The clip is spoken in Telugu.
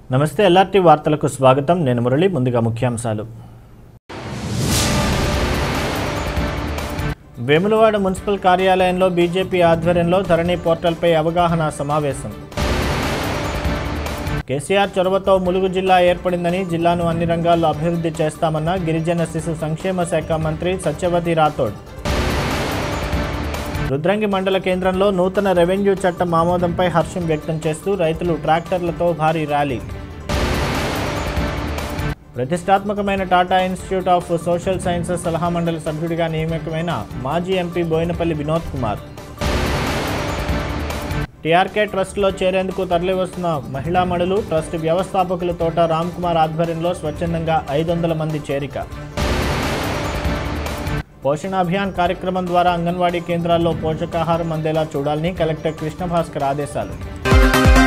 నమస్తే ఎల్ఆర్టీ వార్తలకు స్వాగతం నేను మురళి ముందుగా ముఖ్యాంశాలు వేములవాడ మున్సిపల్ కార్యాలయంలో బీజేపీ ఆధ్వర్యంలో ధరణి పోర్టల్పై అవగాహన సమావేశం కేసీఆర్ చొరవతో ములుగు జిల్లా ఏర్పడిందని జిల్లాను అన్ని రంగాల్లో అభివృద్ధి చేస్తామన్న గిరిజన శిశు సంక్షేమ శాఖ మంత్రి సత్యవతి రాథోడ్ రుద్రంగి మండల కేంద్రంలో నూతన రెవెన్యూ చట్టం ఆమోదంపై హర్షం వ్యక్తం చేస్తూ రైతులు ట్రాక్టర్లతో భారీ ర్యాలీ ప్రతిష్టాత్మకమైన Tata Institute of Social Sciences సలహా మండలి సభ్యుడిగా నియమితమైన మాజీ ఎంపీ బోయినపల్లి వినోద్ కుమార్ టీఆర్కే ట్రస్ట్లో చేరేందుకు తరలివస్తున్న మహిళా మడులు ట్రస్ట్ వ్యవస్థాపకుల తోట రామ్ కుమార్ ఆధ్వర్యంలో స్వచ్ఛందంగా ఐదు వందల మంది చేరిక పోషణ అభియాన్ కార్యక్రమం ద్వారా అంగన్వాడీ కేంద్రాల్లో పోషకాహారం అందేలా చూడాలని కలెక్టర్ కృష్ణ భాస్కర్ ఆదేశాలు